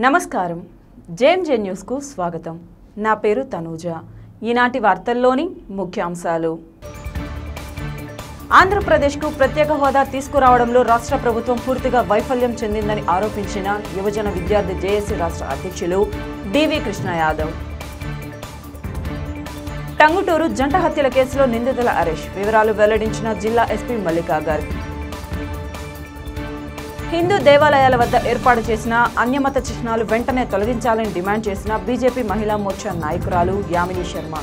నమస్కారం జేఎంజే న్యూస్కు స్వాగతం నా పేరు తనూజ ఈనాటి వార్తల్లోని ముఖ్యాంశాలు ఆంధ్రప్రదేశ్కు ప్రత్యేక హోదా తీసుకురావడంలో రాష్ట్ర ప్రభుత్వం పూర్తిగా వైఫల్యం చెందిందని ఆరోపించిన యువజన విద్యార్థి జేఏసీ రాష్ట్ర అధ్యక్షులు డివి కృష్ణ యాదవ్ టంగుటూరు జంట హత్యల కేసులో నిందితుల అరెస్ట్ వివరాలు వెల్లడించిన జిల్లా ఎస్పీ మల్లికా గార్గ్ హిందూ దేవాలయాల వద్ద ఏర్పాటు చేసిన అన్యమత చిహ్నాలు వెంటనే తొలగించాలని డిమాండ్ చేసిన బీజేపీ మహిళా మోర్చా నాయకురాలు యామిని శర్మ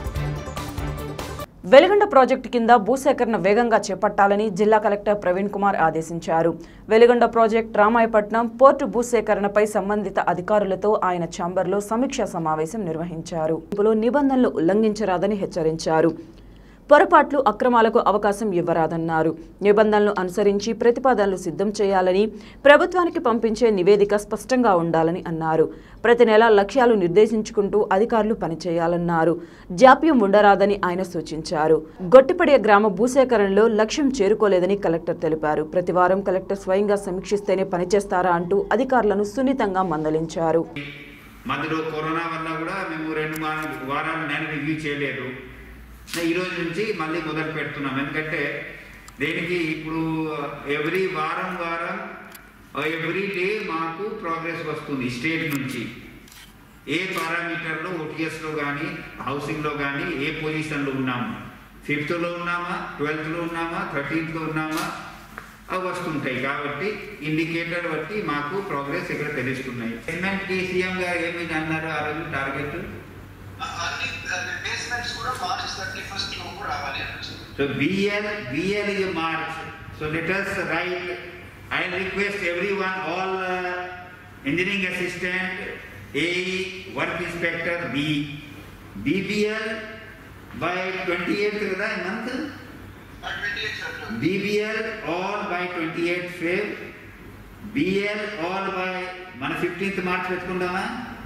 వెలుగొండ ప్రాజెక్టు కింద భూసేకరణ వేగంగా చేపట్టాలని జిల్లా కలెక్టర్ ప్రవీణ్ కుమార్ ఆదేశించారు వెలుగొండ ప్రాజెక్ట్ రామాయపట్నం పోర్టు భూసేకరణపై సంబంధిత అధికారులతో ఆయన ఛాంబర్లో సమీక్షా సమావేశం నిర్వహించారు ఇందులో నిబంధనలు ఉల్లంఘించరాదని హెచ్చరించారు పొరపాట్లు అక్రమాలకు అవకాశం ఇవ్వరాదన్నారు నిబంధనలు అనుసరించి ప్రతిపాదనలు సిద్ధం చేయాలని ప్రభుత్వానికి పంపించే నివేదిక స్పష్టంగా ఉండాలని అన్నారు ప్రతి నెల లక్ష్యాలు నిర్దేశించుకుంటూ అధికారులు పనిచేయాలన్నారు జాప్యం ఉండరాదని ఆయన సూచించారు గొట్టిపడియ గ్రామ భూసేకరణలో లక్ష్యం చేరుకోలేదని కలెక్టర్ తెలిపారు ప్రతివారం కలెక్టర్ స్వయంగా సమీక్షిస్తేనే పనిచేస్తారా అంటూ అధికారులను సున్నితంగా మందలించారు మధ్యలో కరోనా వల్ల కూడా మేము రెండు వారాలు వారాలు నేను రివ్యూ చేయలేదు ఈ రోజు నుంచి మళ్ళీ మొదలు పెడుతున్నాం ఎందుకంటే దేనికి ఇప్పుడు ఎవ్రీ వారం వారం ఎవ్రీ డే మాకు ప్రోగ్రెస్ వస్తుంది స్టేట్ నుంచి ఏ పారామీటర్లో ఓటీఎస్లో కానీ హౌసింగ్లో కానీ ఏ పొజిషన్లో ఉన్నాము ఫిఫ్త్లో ఉన్నామా ట్వెల్త్లో ఉన్నామా థర్టీన్త్లో ఉన్నామా అవి వస్తుంటాయి కాబట్టి ఇండికేటర్ బట్టి మాకు ప్రోగ్రెస్ ఇక్కడ తెలుస్తున్నాయి పేమెంట్కి సీఎం గారు ఏమి అన్నారు ఆ రోజు టార్గెట్ అన్ని బేస్మెంట్స్ కూడా మార్చ్ థర్టీ ఫస్ట్ లోపు రావాలి అని వచ్చింది so BL BL is March. So let us write, I request everyone, all uh, engineering assistant, AE, work inspector, B, BBL by 28th కదా ఈ month, twenty eight September BBL all by 28th Feb, BL all by మన 15th March పెట్టుకుందామా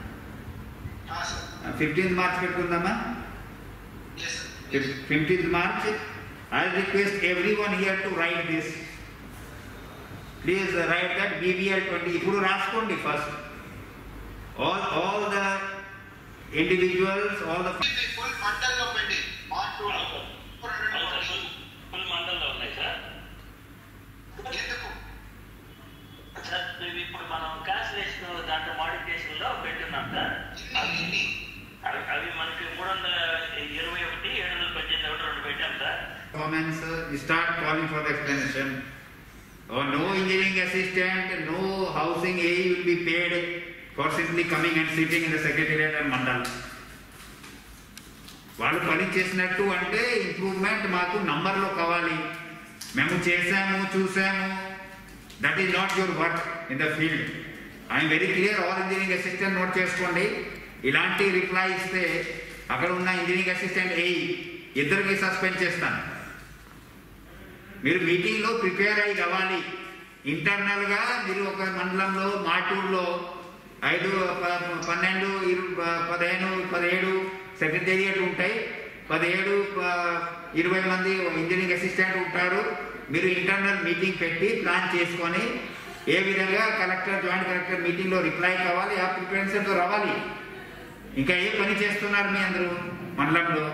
sir fifteenth March పెట్టుకుందామా yes sir fifteenth March I request everyone here to write this please write that BBL twenty ఇప్పుడు రాసుకోండి first all all the individuals all the ఇది full మండల్లో పెండి March two full మండల్లో ఉన్నాయి sir ఎందుకు sir ఇవి ఇప్పుడు మనం క్యాన్సిలేషన్ దాంట్లో మోడిఫికేషన్ లో పెట్టున్నాం సార్ ఇన్ని ఇన్ని అవి అవి మనకి మూడు వందల ఇరవై ఒకటి ఏడు వందల పద్దెనిమిది ఒకటి రెండు పెట్టాం sir comments, uh, start calling for the explanation. Or no engineering assistant, no housing AE will be paid for simply coming and sitting in the secretariat and mandal. వాళ్ళు పని చేసినట్టు అంటే ఇంప్రూవ్మెంట్ మాకు నంబర్లో కావాలి మేము చేసాము చూసాము that is not your work in the field I'm very clear all engineering assistant note చేసుకోండి ఇలాంటి రిప్లై ఇస్తే అక్కడ ఉన్న ఇంజనీరింగ్ అసిస్టెంట్ ఏ ఇద్దరికి సస్పెండ్ చేస్తాను మీరు మీటింగ్లో ప్రిపేర్ అయ్యి రావాలి ఇంటర్నల్గా మీరు ఒక మండలంలో మాటూరులో ఐదు ప- పన్నెండు ఇరు ప- పదిహేను పదిహేడు సెక్రటేరియట్ ఉంటాయి పదిహేడు ప- ఇరవై మంది ఇంజనీరింగ్ అసిస్టెంట్ ఉంటారు మీరు ఇంటర్నల్ మీటింగ్ పెట్టి ప్లాన్ చేసుకొని ఏ విధంగా కలెక్టర్ జాయింట్ కలెక్టర్ మీటింగ్లో రిప్లై కావాలి ఆ ప్రిపరేషన్తో రావాలి ఇంకా ఏ పని చేస్తున్నారు మీ అందరూ మండలంలో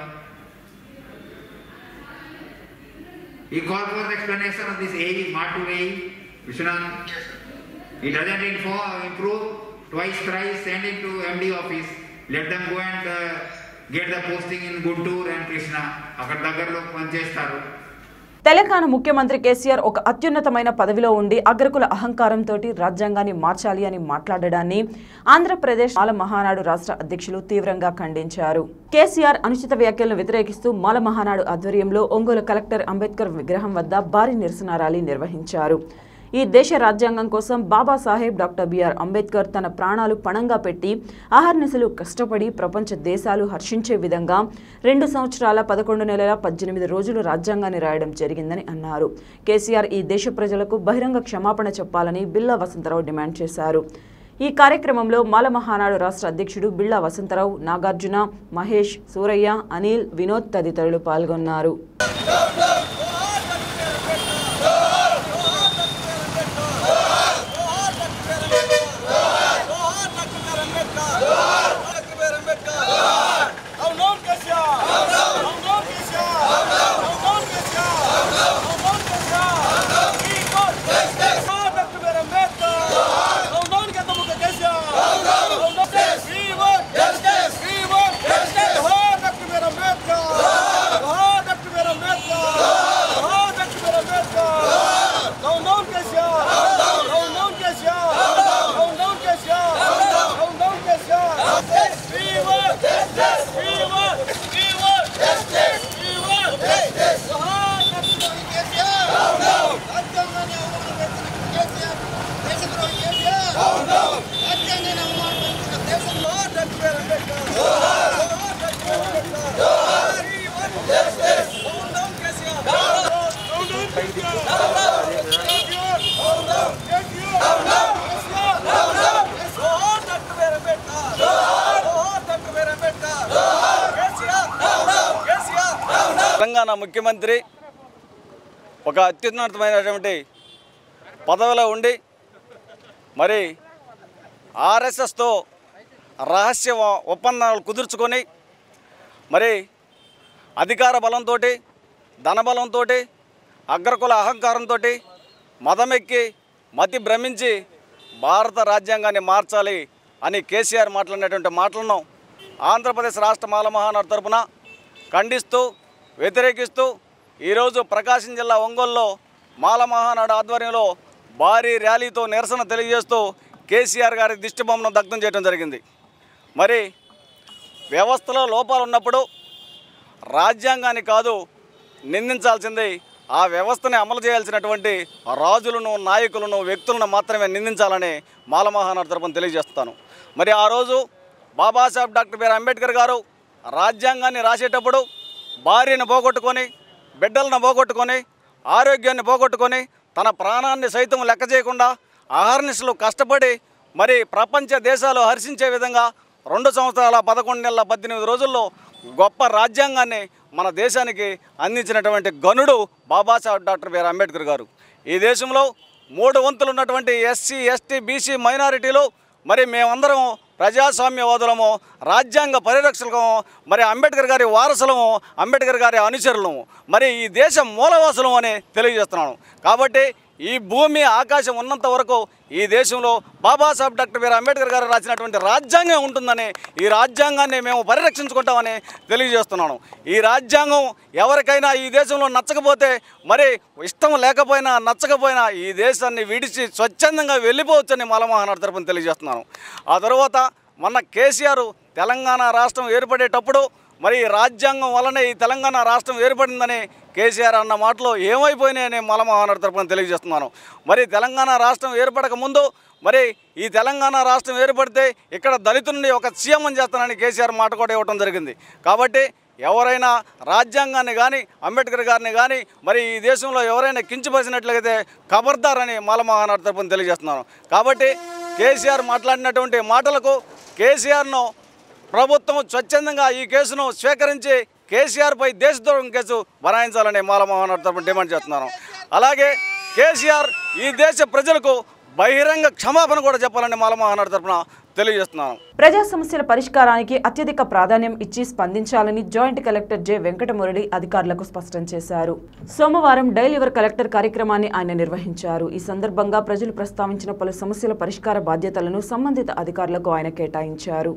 ఈ call for the explanation of this AE, Matu AE, Vishwanath. It doesn't info- improve, twice, thrice, send it to MD office. Let them go and uh, get the posting in Guntur and Krishna. అక్కడ దగ్గరలో పనిచేస్తారు తెలంగాణ ముఖ్యమంత్రి కేసీఆర్ ఒక అత్యున్నతమైన పదవిలో ఉండి అగ్రకుల అహంకారంతో రాజ్యాంగాన్ని మార్చాలి అని మాట్లాడడాన్ని ఆంధ్రప్రదేశ్ మాల మహానాడు రాష్ట్ర అధ్యక్షులు తీవ్రంగా ఖండించారు కేసీఆర్ అనుచిత వ్యాఖ్యలను వ్యతిరేకిస్తూ మాల మహానాడు ఆధ్వర్యంలో ఒంగోలు కలెక్టర్ అంబేద్కర్ విగ్రహం వద్ద భారీ నిరసన ర్యాలీ నిర్వహించారు ఈ దేశ రాజ్యాంగం కోసం బాబాసాహెబ్ డాక్టర్ బిఆర్ అంబేద్కర్ తన ప్రాణాలు పణంగా పెట్టి అహర్నిశలు కష్టపడి ప్రపంచ దేశాలు హర్షించే విధంగా రెండు సంవత్సరాల పదకొండు నెలల పద్దెనిమిది రోజులు రాజ్యాంగాన్ని రాయడం జరిగిందని అన్నారు కేసీఆర్ ఈ దేశ ప్రజలకు బహిరంగ క్షమాపణ చెప్పాలని బిల్లా వసంతరావు డిమాండ్ చేశారు ఈ కార్యక్రమంలో మాల మహానాడు రాష్ట్ర అధ్యక్షుడు బిళ్ళా వసంతరావు నాగార్జున మహేష్ సూరయ్య అనిల్ వినోద్ తదితరులు పాల్గొన్నారు జోహార్ తెలంగాణ ముఖ్యమంత్రి ఒక అత్యున్నతమైనటువంటి పదవిలో ఉండి మరి ఆర్ఎస్ఎస్తో రహస్య ఒ- ఒప్పందాలు కుదుర్చుకొని మరి అధికార బలంతో ధనబలంతో అగ్రకుల అహంకారంతో మదమెక్కి మతి భ్రమించి భారత రాజ్యాంగాన్ని మార్చాలి అని కేసీఆర్ మాట్లాడినటువంటి మాటలను ఆంధ్రప్రదేశ్ రాష్ట్ర మాల మహానాడు తరపున ఖండిస్తూ వ్యతిరేకిస్తూ ఈరోజు ప్రకాశం జిల్లా ఒంగోలులో మాల మహానాడు ఆధ్వర్యంలో భారీ ర్యాలీతో నిరసన తెలియజేస్తూ కేసీఆర్ గారి దిష్టిబొమ్మను దగ్ధం చేయడం జరిగింది మరి వ్యవస్థలో లోపాలు ఉన్నప్పుడు రాజ్యాంగాన్ని కాదు నిందించాల్సింది ఆ వ్యవస్థని అమలు చేయాల్సినటువంటి రాజులను నాయకులను వ్యక్తులను మాత్రమే నిందించాలని మాలమహానాడు తరపున తెలియజేస్తాను మరి ఆ రోజు బాబాసాహెబ్ డాక్టర్ బిఆర్ అంబేద్కర్ గారు రాజ్యాంగాన్ని రాసేటప్పుడు భార్యను పోగొట్టుకొని బిడ్డలను పోగొట్టుకొని ఆరోగ్యాన్ని పోగొట్టుకొని తన ప్రాణాన్ని సైతం లెక్క చేయకుండా అహర్నిశలు కష్టపడి మరి ప్రపంచ దేశాలు హర్షించే విధంగా రెండు సంవత్సరాల పదకొండు నెలల పద్దెనిమిది రోజుల్లో గొప్ప రాజ్యాంగాన్ని మన దేశానికి అందించినటువంటి గనుడు బాబాసాహెబ్ డాక్టర్ బిఆర్ అంబేద్కర్ గారు ఈ దేశంలో మూడు వంతులు ఉన్నటువంటి ఎస్సీ ఎస్టీ బీసీ మైనారిటీలు మరి మేమందరం ప్రజాస్వామ్యవాదులము రాజ్యాంగ పరిరక్షకులము మరి అంబేద్కర్ గారి వారసులము అంబేద్కర్ గారి అనుచరులము మరి ఈ దేశం మూలవాసులం అని తెలియజేస్తున్నాను కాబట్టి ఈ భూమి ఆకాశం ఉన్నంత వరకు ఈ దేశంలో బాబాసాహెబ్ డాక్టర్ బిఆర్ అంబేద్కర్ గారు రాసినటువంటి రాజ్యాంగం ఉంటుందని ఈ రాజ్యాంగాన్ని మేము పరిరక్షించుకుంటామని తెలియజేస్తున్నాను ఈ రాజ్యాంగం ఎవరికైనా ఈ దేశంలో నచ్చకపోతే మరి ఇష్టం లేకపోయినా నచ్చకపోయినా ఈ దేశాన్ని విడిచి స్వచ్ఛందంగా వెళ్ళిపోవచ్చని మాలమహానాడు తరపున తెలియజేస్తున్నాను ఆ తర్వాత మొన్న కేసీఆర్ తెలంగాణ రాష్ట్రం ఏర్పడేటప్పుడు మరి ఈ రాజ్యాంగం వల్లనే ఈ తెలంగాణ రాష్ట్రం ఏర్పడిందని కేసీఆర్ అన్న మాటలో ఏమైపోయినాయని మలమహానాడు తరపున తెలియజేస్తున్నాను మరి తెలంగాణ రాష్ట్రం ఏర్పడక ముందు మరి ఈ తెలంగాణ రాష్ట్రం ఏర్పడితే ఇక్కడ దళితుడిని ఒక సీఎం చేస్తానని కేసీఆర్ మాట కూడా ఇవ్వడం జరిగింది కాబట్టి ఎవరైనా రాజ్యాంగాన్ని కానీ అంబేద్కర్ గారిని కానీ మరి ఈ దేశంలో ఎవరైనా కించపరిచినట్లయితే ఖబర్దారని మాలమహానాడు తరపున తెలియజేస్తున్నాను కాబట్టి కేసీఆర్ మాట్లాడినటువంటి మాటలకు కేసీఆర్ను ప్రభుత్వం స్వచ్ఛందంగా ఈ కేసును స్వీకరించి కేసీఆర్పై దేశద్రోహం కేసు బనాయించాలని మాలమోహన్ తరపున డిమాండ్ చేస్తున్నాను అలాగే కేసీఆర్ ఈ దేశ ప్రజలకు బహిరంగ క్షమాపణ కూడా చెప్పాలని మాలమోహన్ తరపున తెలియజేస్తున్నాను ప్రజా సమస్యల పరిష్కారానికి అత్యధిక ప్రాధాన్యం ఇచ్చి స్పందించాలని జాయింట్ కలెక్టర్ జె వెంకటమురళి అధికారులకు స్పష్టం చేశారు సోమవారం డైల్ యువర్ కలెక్టర్ కార్యక్రమాన్ని ఆయన నిర్వహించారు ఈ సందర్భంగా ప్రజలు ప్రస్తావించిన పలు సమస్యల పరిష్కార బాధ్యతలను సంబంధిత అధికారులకు ఆయన కేటాయించారు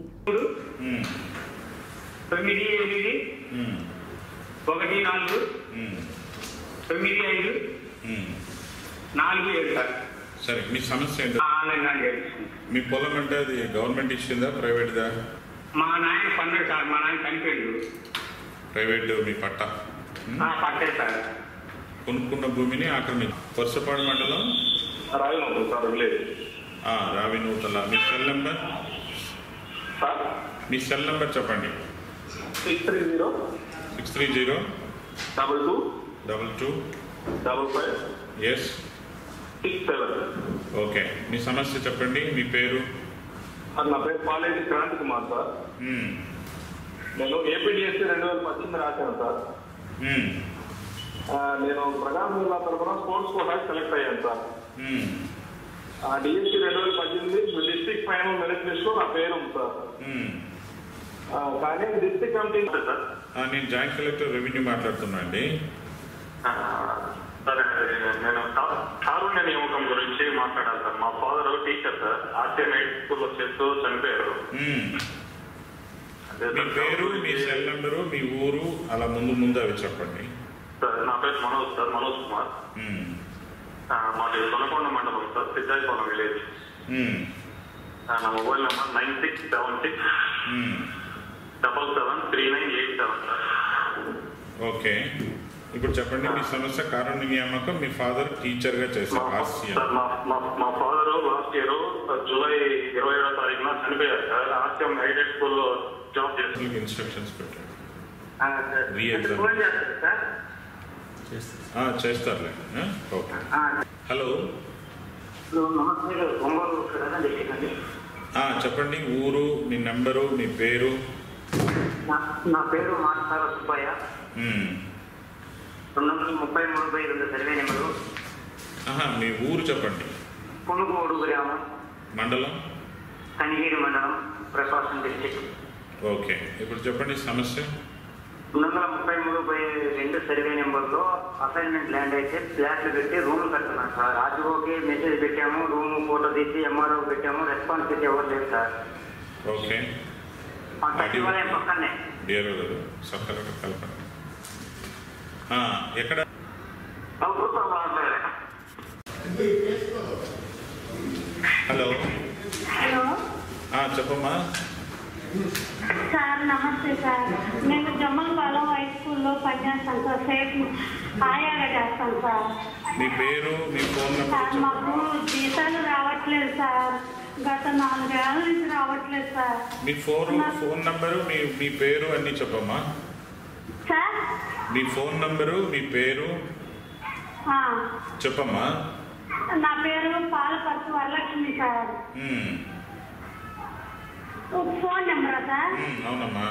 తొమ్మిది ఎనిమిది ఒకటి నాలుగు తొమ్మిది ఐదు నాలుగు ఏడు సార్ సరే మీ సమస్య ఏంటో ఆన్లైన్ గానే చేయించుకుంటాం. మీ పొలం అంటే అది గవర్నమెంట్ ఇచ్చిందా ప్రైవేట్దా మా నాయన పన్నెండు సార్ మా నాయన చనిపోయిండు ప్రైవేట్ మీ పట్ట ఆ, పట్టే సార్ కొనుక్కున్న భూమిని ఆక్రమించి వర్షపాడు మండలం రాజు సార్ లేదు ఆ, రావి నూతల మీ సెల్ నెంబర్ సార్ మీ సెల్ నెంబర్ చెప్పండి six three zero six three zero double two double two double five yes six seven okay మీ సమస్య చెప్పండి మీ పేరు సార్ నా పేరు పాలేటి క్రాంతి కుమార్ సార్ మ్మ్. నేను ఏపీడిఎస్సీ రెండు వేల పద్దెనిమిది రాశాను సార్ మ్మ్. ఆ, నేను ప్రకాశం జిల్లా తరఫున స్పోర్ట్స్ కోటాకి సెలెక్ట్ అయ్యాను సార్ మ్మ్. డిఎస్సీ రెండు వేల పద్దెనిమిది డిస్ట్రిక్ట్ ఫైనల్ మెరిట్ లిస్ట్ లో నా పేరు ఉంది సార్ మ్మ్. ఆ, కానీ డిస్ట్రిక్ట్ కమిటీ సార్ ఆ, నేను జాయింట్ కలెక్టర్ రెవెన్యూ మాట్లాడుతున్నా అండి సరే నేను కారుణ్య నియామకం గురించి మాట్లాడాలి సార్ మా father teacher sir RTM eight స్కూల్లో చేస్తూ చనిపోయారు మ్మ్. అదే మీ సార్, పేరు మీ సెల్ నెంబరు మీ ఊరు అలా ముందు ముందు అవి చెప్పండి సార్ నా పేరు మనోజ్ సార్ మనోజ్ కుమార్ మ్మ్. ఆ, మాది తొనకొండ మండలం సార్ సిద్ధాయిపోలం విలేజ్ మ్మ్. ఆ, నా mobile number nine six seven six మ్మ్. Double seven three nine eight seven sir okay ఇప్పుడు చెప్పండి మీ సమస్య కారుణ్య నియామకం మీ ఫాదర్ టీచర్ గా చేశారు ఆర్సీఎం సార్ మా మా- మా ఫాదర్ లాస్ట్ ఇయర్ జూలై ఇరవై ఏడో తారీఖున చనిపోయారు సార్ ఆర్టీఎం ఎయిడెడ్ స్కూల్లో జాబ్ చేస్తారు ఇన్స్ట్రక్షన్స్ పెట్టారు ఆ, సార్. Re-exam. ఫోన్ చేస్తారు సార్ ఆ, చేస్తారులే ఆ? ఓకే ఆ, హలో ఇప్పుడు నమస్తే ఒంగోలు కృష్ణా డిస్ట్రిక్ట్ అండి ఆ, చెప్పండి ఊరు మీ నెంబరు మీ పేరు నా నా పేరు మాట్లాడ సుబ్బయ్య మ్మ్. రెండు వందల ముప్పై మూడు బై రెండు సర్వే నెంబరు ఆహా మీ ఊరు చెప్పండి పునుగోడు గ్రామం మండలం కనిగిరి మండలం ప్రకాశం డిస్టిక్ ఓకే ఇప్పుడు చెప్పండి సమస్య రెండు వందల ముప్పై మూడు బై రెండు సర్వే నెంబర్లో అసైన్మెంట్ ల్యాండ్ అయితే ఫ్లాట్లు పెట్టి రూమ్లు కడుతున్నాం సార్ ఆర్టీఓకి మెసేజ్ పెట్టాము రూమ్ ఫోటో తీసి ఎంఆర్ఓ పెట్టాము రెస్పాన్స్ అయితే ఎవరు లేదు సార్ ఓకే మా సచివాలయం పక్కనే డిఆర్ఓ గారు సబ్ కలెక్టర్ కలపండి ఆ, ఎక్కడ హలో హలో ఆ, చెప్పమ్మా సార్ నమస్తే సార్ నేను జమ్మలపాలెం హై స్కూల్లో పనిచేస్తాను సార్ సేఫ్ ఆయాగా చేస్తాను సార్ మీ పేరు మీ ఫోన్ నెంబర్ సార్ మాకు జీతాలు రావట్లేదు సార్ గత నాలుగేళ్ల నుంచి రావట్లేదు సార్ మీ ఫోన్ ఫోన్ నంబరు మీ మీ పేరు అన్నీ చెప్పమ్మా సార్ మీ ఫోన్ నంబరు మీ పేరు ఆ, చెప్పమ్మా నా పేరు పాలపర్తి వరలక్ష్మి సార్ ఉమ్, ఫోన్ నెంబరా సార్ ఉమ్, అవునమ్మా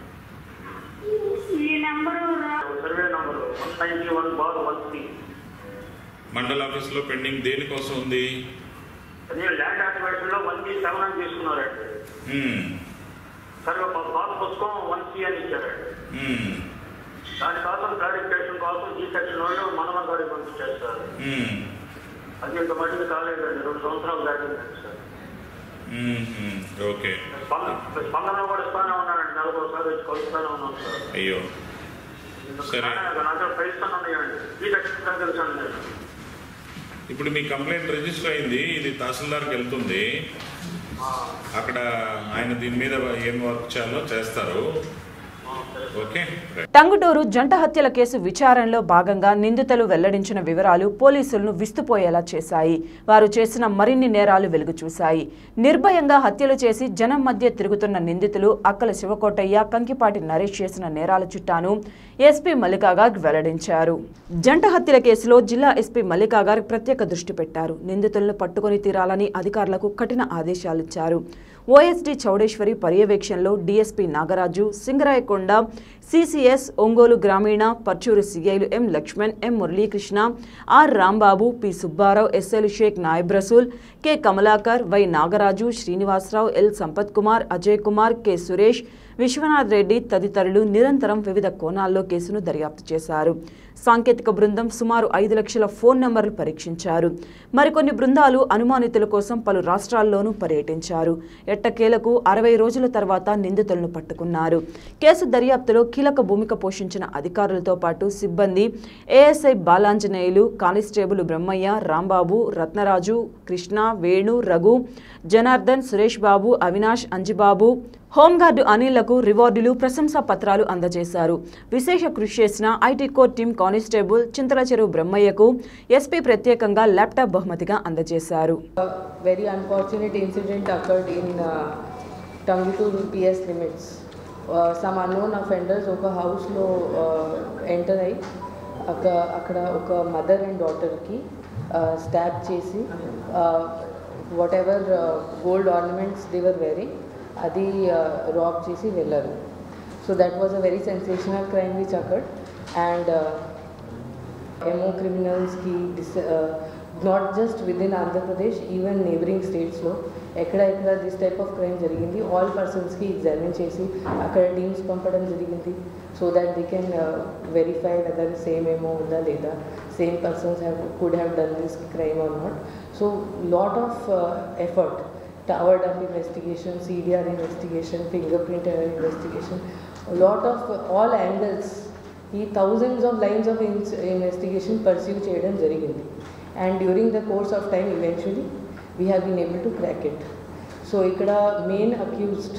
ఈ నెంబరు రా- survey number one ninety one bar one three మండల ఆఫీస్లో పెండింగ్ దేనికోసం ఉంది అదే ల్యాండ్ యాక్టివేషన్ లో వన్ సి సెవెన్ అని తీసుకున్నారండి ఉమ్, సరే ఒక పాత పుస్తకం వన్ సి అని ఇచ్చారండి ఉమ్, దానికోసం క్లారిఫికేషన్ కోసం ఈ సెక్షన్ వాళ్ళు మనమ గారికి పంపించారు సార్ ఉమ్, అది ఇంత మట్టికి కాలేదండి రెండు సంవత్సరాలు దాటిందండి సార్ ఉమ్, ఉమ్, ఓకే స్పందన స్పందనలో కూడా ఇస్తానే ఉన్నానండి నెలకు ఒకసారి వచ్చి కలుస్తానే ఉన్నాను సార్ అయ్యో సరే నాకు ప్రయత్నం ఉన్నాయండి ఈ సెక్షన్ తెలుసండి నేను ఇప్పుడు మీ కంప్లైంట్ రిజిస్టర్ అయింది ఇది తహసీల్దార్కి వెళ్తుంది అక్కడ ఆయన దీని మీద ఏం వర్క్ చేయాలో చేస్తారు ఓకే రైట్ టంగుటూరు జంట హత్యల కేసు విచారణలో భాగంగా నిందితులు వెల్లడించిన వివరాలు పోలీసులను విస్తుపోయేలా చేశాయి వారు చేసిన మరిన్ని నేరాలు వెలుగు చూశాయి నిర్భయంగా హత్యలు చేసి జనం మధ్య తిరుగుతున్న నిందితులు అక్కల శివకోటయ్య కంకిపాటి నరేష్ చేసిన నేరాల చిట్టాను ఎస్పీ మల్లికాగార్ వెల్లడించారు జంట హత్యల కేసులో జిల్లా ఎస్పీ మల్లికాగార్ ప్రత్యేక దృష్టి పెట్టారు నిందితులను పట్టుకొని తీరాలని అధికారులకు కఠిన ఆదేశాలిచ్చారు ఓఎస్డీ చౌడేశ్వరి పర్యవేక్షణలో డీఎస్పీ నాగరాజు సింగరాయకొండ సిసిఎస్ ఒంగోలు గ్రామీణ పర్చూరు సిఐలు M Lakshman M Muralikrishna R Rambabu P Subbarao SL Sheikh Nayab Rasool K Kamalakar Y Nagaraju Srinivasarao L Sampath Kumar Ajay Kumar K Suresh Vishwanath Reddy తదితరులు నిరంతరం వివిధ కోణాల్లో కేసును దర్యాప్తు చేశారు సాంకేతిక బృందం సుమారు ఐదు లక్షల ఫోన్ నెంబర్లు పరీక్షించారు మరికొన్ని బృందాలు అనుమానితుల కోసం పలు రాష్ట్రాల్లోనూ పర్యటించారు ఎట్టకేలకు అరవై రోజుల తర్వాత నిందితులను పట్టుకున్నారు కేసు దర్యాప్తులో కీలక భూమిక పోషించిన అధికారులతో పాటు సిబ్బంది ASI Balanjaneyulu constable Brahmaiah Rambabu Ratnaraju Krishna Venu Raghu Janardhan Suresh Babu Avinash Anjibabu home guard అనిల్లకు రివార్డులు ప్రశంసా పత్రాలు అందజేశారు విశేష కృషి చేసిన IT core team constable Chintala Cheruvu బ్రహ్మయ్యకు ఎస్పీ ప్రత్యేకంగా ల్యాప్టాప్ బహుమతిగా అందజేశారు very unfortunate incident occurred in uh, Tanguturu PS limits. Uh, some unknown offenders ఒక హౌస్లో ఎంటర్ అయ్యి అక్క అక్కడ ఒక మదర్ అండ్ డాటర్కి స్టాప్ చేసి whatever gold ornaments they were wearing అది రాబ్ చేసి వెళ్ళారు so that was a very sensational crime which occurred and ఎమో క్రిమినల్స్కి this not just within Andhra Pradesh even neighbouring స్టేట్స్లో ఎక్కడ ఎక్కడ దిస్ టైప్ ఆఫ్ క్రైమ్ జరిగింది ఆల్ పర్సన్స్కి ఎగ్జామిన్ చేసి అక్కడ టీమ్స్ పంపడం జరిగింది so that they can verify whether same ఏమో ఉందా లేదా same persons have could have done this crime or not so lot of effort tower dump investigation CDR investigation finger print investigation lot of all angles ఈ thousands of lines of investigation pursue చేయడం జరిగింది and during the course of time eventually we have been able to crack it so ఇక్కడ main accused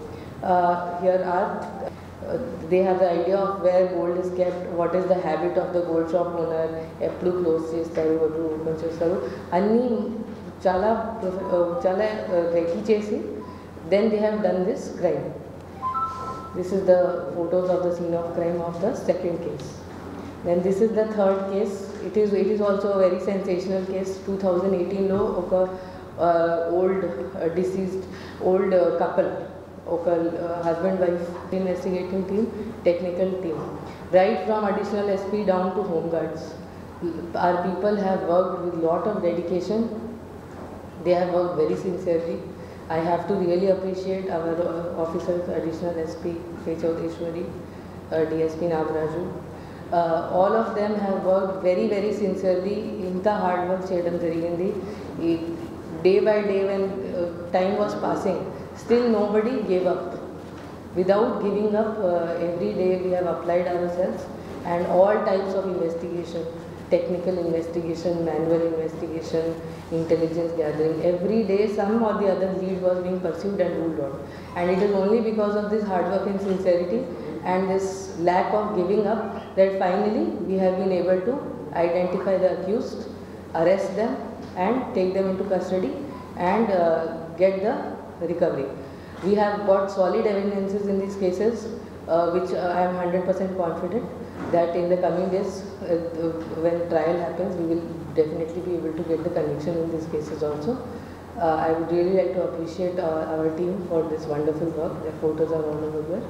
here are they have the idea of where gold is kept what is the habit of the gold shop owner ఎప్పుడు close చేస్తారు ఎప్పుడు open చేస్తారు అన్నీ చాలా చాలా ready చేసి then they have done this crime This is the photos of the scene of crime of the second case. Then this is the third case. It is it is also a very sensational case. 2018 లో ఒక uh, old uh, deceased old uh, couple ఒక husband wife investigating team technical team right from additional SP down to home guards our people have worked with lot of dedication they have worked very sincerely. I have to really appreciate our uh, officers, additional SP, K. Chaudheshwari, uh, DSP Nagaraju. Uh, all of them have worked very, very sincerely. ఇంత hard work చేయడం జరిగింది ఈ day by day when time was passing still nobody gave up without giving up uh, every day we have applied ourselves and all types of investigation technical investigation manual investigation intelligence gathering every day some or the other lead was being pursued and ruled out and it is only because of this hard work and sincerity and this lack of giving up that finally we have been able to identify the accused arrest them and take them into custody and uh, get the recovery we have got solid evidences in these cases, uh, which uh, I am 100% confident that in the coming days, uh, uh, when trial happens, we will definitely be able to get the conviction in these cases also. Uh, I would really like to appreciate uh, our team for this wonderful work. Their photos are all over there.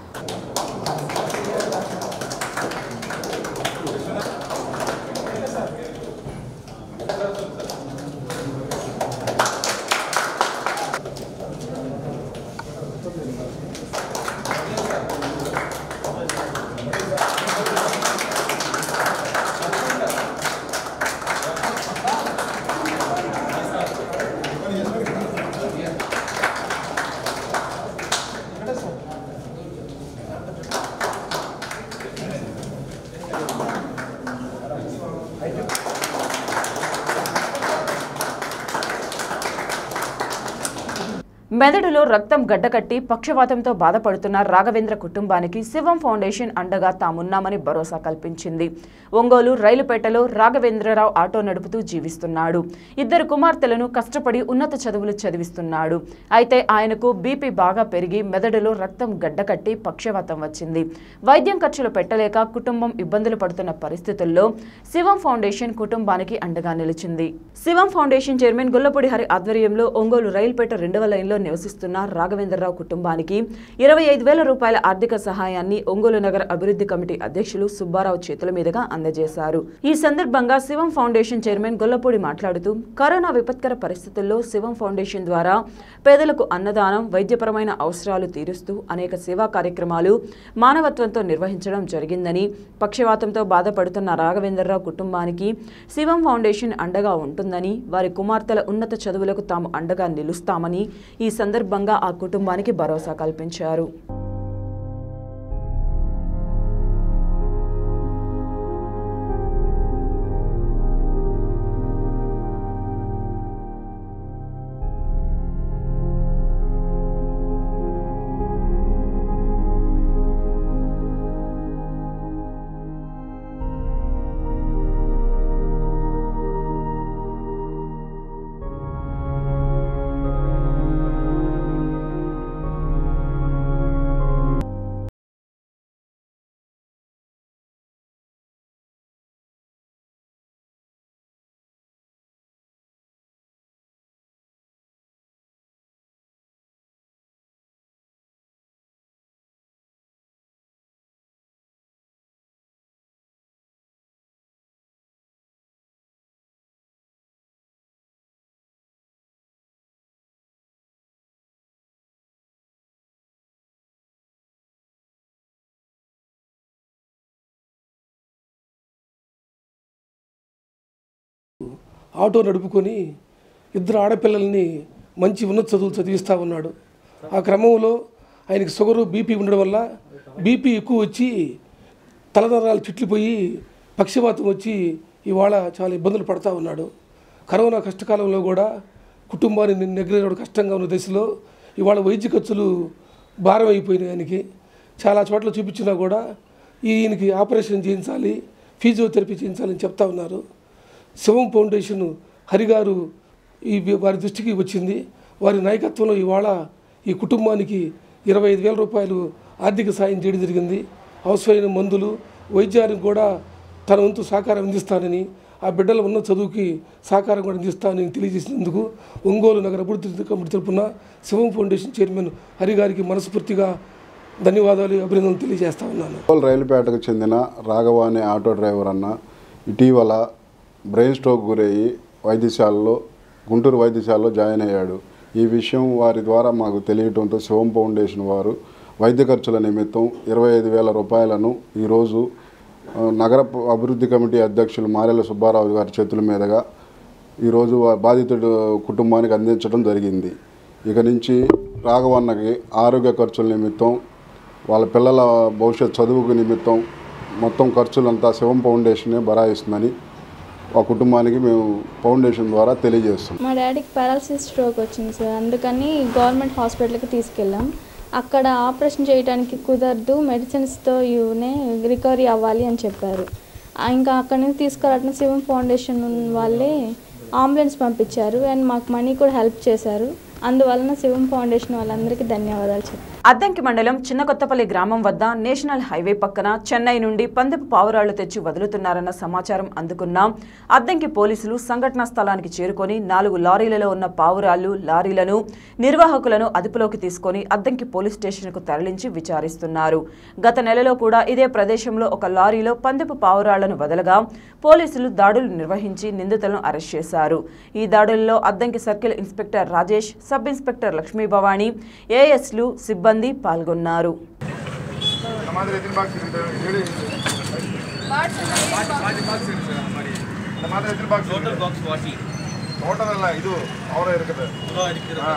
మెదడులో రక్తం గడ్డకట్టి పక్షవాతంతో బాధపడుతున్న రాఘవేంద్ర కుటుంబానికి శివం foundation అండగా తామున్నామని భరోసా కల్పించింది Ongole రైలుపేటలో Raghavendra Rao auto నడుపుతూ జీవిస్తున్నాడు ఇద్దరు కుమార్తెలను కష్టపడి ఉన్నత చదువులు చదివిస్తున్నాడు అయితే ఆయనకు బీపీ బాగా పెరిగి మెదడులో రక్తం గడ్డకట్టి పక్షవాతం వచ్చింది వైద్యం ఖర్చులు పెట్టలేక కుటుంబం ఇబ్బందులు పడుతున్న పరిస్థితుల్లో శివం ఫౌండేషన్ కుటుంబానికి అండగా నిలిచింది శివం ఫౌండేషన్ చైర్మన్ గొల్లపూడి హరి ఆధ్వర్యంలో ఒంగోలు రైల్పేట రెండవ లైన్లో నివసిస్తున్న రాఘవేంద్రరావు కుటుంబానికి ఇరవై ఐదు వేల రూపాయల ఆర్థిక సహాయాన్ని ఒంగోలు నగర అభివృద్ధి కమిటీ అధ్యక్షులు సుబ్బారావు చేతుల మీదుగా అందజేశారు ఈ సందర్భంగా శివం ఫౌండేషన్ చైర్మన్ గొల్లపూడి మాట్లాడుతూ కరోనా విపత్కర పరిస్థితుల్లో శివం ఫౌండేషన్ ద్వారా పేదలకు అన్నదానం వైద్యపరమైన అవసరాలు తీరుస్తూ అనేక సేవా కార్యక్రమాలు మానవత్వంతో నిర్వహించడం జరిగిందని పక్షవాతంతో బాధపడుతున్న రాఘవేంద్రరావు కుటుంబానికి శివం ఫౌండేషన్ అండగా ఉంటుందని వారి కుమార్తెల ఉన్నత చదువులకు తాము అండగా నిలుస్తామని ఈ సందర్భంగా ఆ కుటుంబానికి భరోసా కల్పించారు ఆటో నడుపుకొని ఇద్దరు ఆడపిల్లల్ని మంచి ఉన్నత చదువులు చదివిస్తూ ఉన్నాడు ఆ క్రమంలో ఆయనకి షుగరు బీపీ ఉండడం వల్ల బీపీ ఎక్కువ వచ్చి తలనరాలు చిట్లిపోయి పక్షవాతం వచ్చి ఇవాళ చాలా ఇబ్బందులు పడతా ఉన్నాడు కరోనా కష్టకాలంలో కూడా కుటుంబాన్ని నెగ్గడం కష్టంగా ఉన్న దశలో ఇవాళ వైద్య ఖర్చులు భారం అయిపోయినాయి ఆయనకి చాలా చోట్ల చూపించినా కూడా ఈయనకి ఆపరేషన్ చేయించాలి ఫిజియోథెరపీ చేయించాలని చెప్తా ఉన్నారు శివం ఫౌండేషన్ హరిగారు ఈ వారి దృష్టికి వచ్చింది వారి నాయకత్వంలో ఇవాళ ఈ కుటుంబానికి ఇరవై ఐదు వేల రూపాయలు ఆర్థిక సాయం చేయడం జరిగింది అవసరమైన మందులు వైద్యానికి కూడా తన వంతు సహకారం అందిస్తానని ఆ బిడ్డల ఉన్న చదువుకి సహకారం కూడా అందిస్తానని తెలియజేసినందుకు ఒంగోలు నగర అభివృద్ధి కమిటీ తరపున శివం ఫౌండేషన్ చైర్మన్ హరి గారికి మనస్ఫూర్తిగా ధన్యవాదాలు అభినందనలు తెలియజేస్తా ఉన్నాను ఒంగోలు రైలుపేటకు చెందిన రాఘవ అనే ఆటో డ్రైవర్ అన్న ఇటీవల బ్రెయిన్ స్ట్రోక్ గురయ్యి వైద్యశాలలో గుంటూరు వైద్యశాలలో జాయిన్ అయ్యాడు ఈ విషయం వారి ద్వారా మాకు తెలియటంతో శివం ఫౌండేషన్ వారు వైద్య ఖర్చుల నిమిత్తం ఇరవై ఐదు వేల రూపాయలను ఈరోజు ఆ, నగర అభివృద్ధి కమిటీ అధ్యక్షులు మారెల సుబ్బారావు గారి చేతుల మీదుగా ఈరోజు ఆ బాధితుడు కుటుంబానికి అందించడం జరిగింది ఇక నుంచి రాఘవన్నకి ఆరోగ్య ఖర్చుల నిమిత్తం వాళ్ళ పిల్లల భవిష్యత్ చదువుకు నిమిత్తం మొత్తం ఖర్చులంతా శివం ఫౌండేషనే భరాయిస్తుందని ఆ కుటుంబానికి మేము ఫౌండేషన్ ద్వారా తెలియజేస్తున్నాం మా డాడీకి పారాలసిస్ స్ట్రోక్ వచ్చింది సార్ అందుకని గవర్నమెంట్ హాస్పిటల్కి తీసుకెళ్ళాం అక్కడ ఆపరేషన్ చేయడానికి కుదరదు మెడిసిన్స్తో యూనే రికవరీ అవ్వాలి అని చెప్పారు ఆ, ఇంకా అక్కడి నుంచి తీసుకురావడం శివం ఫౌండేషన్ వాళ్ళే అంబులెన్స్ పంపించారు అండ్ మాకు మనీ కూడా హెల్ప్ చేశారు అందువలన శివం ఫౌండేషన్ వాళ్ళందరికీ ధన్యవాదాలు చెప్తాను అద్దంకి మండలం చిన్న కొత్తపల్లి గ్రామం వద్ద నేషనల్ హైవే పక్కన చెన్నై నుండి పందెపు పావురాళ్లు తెచ్చి వదులుతున్నారన్న సమాచారం అందుకున్న అద్దంకి పోలీసులు సంఘటనా స్థలానికి చేరుకొని నాలుగు లారీలలో ఉన్న పావురాళ్లు లారీలను నిర్వాహకులను అదుపులోకి తీసుకొని అద్దంకి పోలీస్ స్టేషన్కు తరలించి విచారిస్తున్నారు గత నెలలో కూడా ఇదే ప్రదేశంలో ఒక లారీలో పందెపు పావురాళ్లను వదలగా పోలీసులు దాడులు నిర్వహించి నిందితులను అరెస్ట్ చేశారు ఈ దాడుల్లో Addanki circle inspector Rajesh sub inspector Lakshmi Bhavani ఏఎస్లు సిబ్బంది పాల్గొన్నారు हमारे दिन बाग ಹೇಳಿ ನಮ್ಮದು ಎದುರು ಬಾಕ್ಸ್ ಟೋಟಲ್ ಬಾಕ್ಸ್ ವಾಟಿ ಟೋಟಲ್ ಅಲ್ಲ ಇದು ಅವರ ಇರುತ್ತದೆ ಹಾ.